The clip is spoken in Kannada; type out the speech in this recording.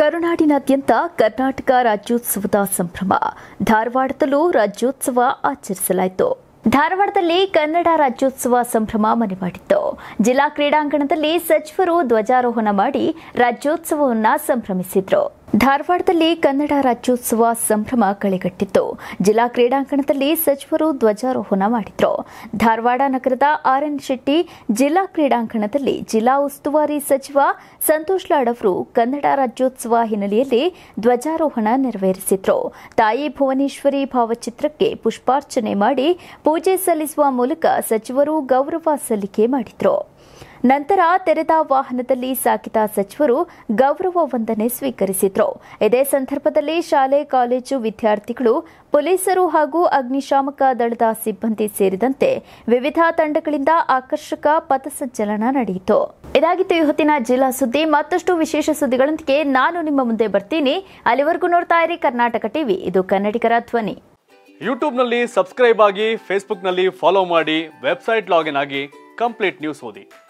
ಕರುನಾಡಿನಾದ್ಯಂತ ಕರ್ನಾಟಕ ರಾಜ್ಯೋತ್ಸವದ ಸಂಭ್ರಮ ಧಾರವಾಡದಲ್ಲೂ ರಾಜ್ಯೋತ್ಸವ ಆಚರಿಸಲಾಯಿತು ಧಾರವಾಡದಲ್ಲಿ ಕನ್ನಡ ರಾಜ್ಯೋತ್ಸವ ಸಂಭ್ರಮ ಮನೆ ಮಾಡಿತ್ತು ಜಿಲ್ಲಾ ಕ್ರೀಡಾಂಗಣದಲ್ಲಿ ಸಚಿವರು ಧ್ವಜಾರೋಹಣ ಮಾಡಿ ರಾಜ್ಯೋತ್ಸವವನ್ನ ಸಂಭ್ರಮಿಸಿದ್ರು ಧಾರವಾಡದಲ್ಲಿ ಕನ್ನಡ ರಾಜ್ಯೋತ್ಸವ ಸಂಭ್ರಮ ಕಳೆಗಟ್ಟಿತ್ತು ಜಿಲ್ಲಾ ಕ್ರೀಡಾಂಗಣದಲ್ಲಿ ಸಚಿವರು ಧ್ವಜಾರೋಹಣ ಮಾಡಿದ್ರು ಧಾರವಾಡ ನಗರದ ಆರ್ಎನ್ ಶೆಟ್ಟಿ ಜಿಲ್ಲಾ ಕ್ರೀಡಾಂಗಣದಲ್ಲಿ ಜಿಲ್ಲಾ ಉಸ್ತುವಾರಿ ಸಚಿವ ಸಂತೋಷ್ ಲಾಡ್ ಅವರು ಕನ್ನಡ ರಾಜ್ಯೋತ್ಸವ ಹಿನ್ನೆಲೆಯಲ್ಲಿ ಧ್ವಜಾರೋಹಣ ನೆರವೇರಿಸಿದ್ರು ತಾಯಿ ಭುವನೇಶ್ವರಿ ಭಾವಚಿತ್ರಕ್ಕೆ ಪುಷ್ಪಾರ್ಚನೆ ಮಾಡಿ ಪೂಜೆ ಸಲ್ಲಿಸುವ ಮೂಲಕ ಸಚಿವರು ಗೌರವ ಸಲ್ಲಿಕೆ ಮಾಡಿದ್ರು ನಂತರ ತೆರೆದ ವಾಹನದಲ್ಲಿ ಸಾಗಿದ ಸಚಿವರು ಗೌರವ ವಂದನೆ ಸ್ವೀಕರಿಸಿದ್ರು ಇದೇ ಸಂದರ್ಭದಲ್ಲಿ ಶಾಲೆ ಕಾಲೇಜು ವಿದ್ಯಾರ್ಥಿಗಳು ಪೊಲೀಸರು ಹಾಗೂ ಅಗ್ನಿಶಾಮಕ ದಳದ ಸಿಬ್ಬಂದಿ ಸೇರಿದಂತೆ ವಿವಿಧ ತಂಡಗಳಿಂದ ಆಕರ್ಷಕ ಪಥಸಂಚಲನ ನಡೆಯಿತು ಇದಾಗಿತ್ತು ಈ ಹೊತ್ತಿನ ಜಿಲ್ಲಾ ಸುದ್ದಿ ಮತ್ತಷ್ಟು ವಿಶೇಷ ಸುದ್ದಿಗಳೊಂದಿಗೆ ನಾನು ನಿಮ್ಮ ಮುಂದೆ ಬರ್ತೀನಿ ಅಲ್ಲಿವರೆಗೂ ನೋಡ್ತಾ ಇರಿ ಕರ್ನಾಟಕ ಟಿವಿ ಇದು ಕನ್ನಡಿಗರ ಧ್ವನಿ ಯೂಟ್ಯೂಬ್ನಲ್ಲಿ ಸಬ್ಸ್ಕ್ರೈಬ್ ಆಗಿ ಫೇಸ್ಬುಕ್ನಲ್ಲಿ ಫಾಲೋ ಮಾಡಿ ವೆಬ್ಸೈಟ್ ಲಾಗಿನ್ ಆಗಿ ಕಂಪ್ಲೀಟ್ ನ್ಯೂಸ್ ಓದಿ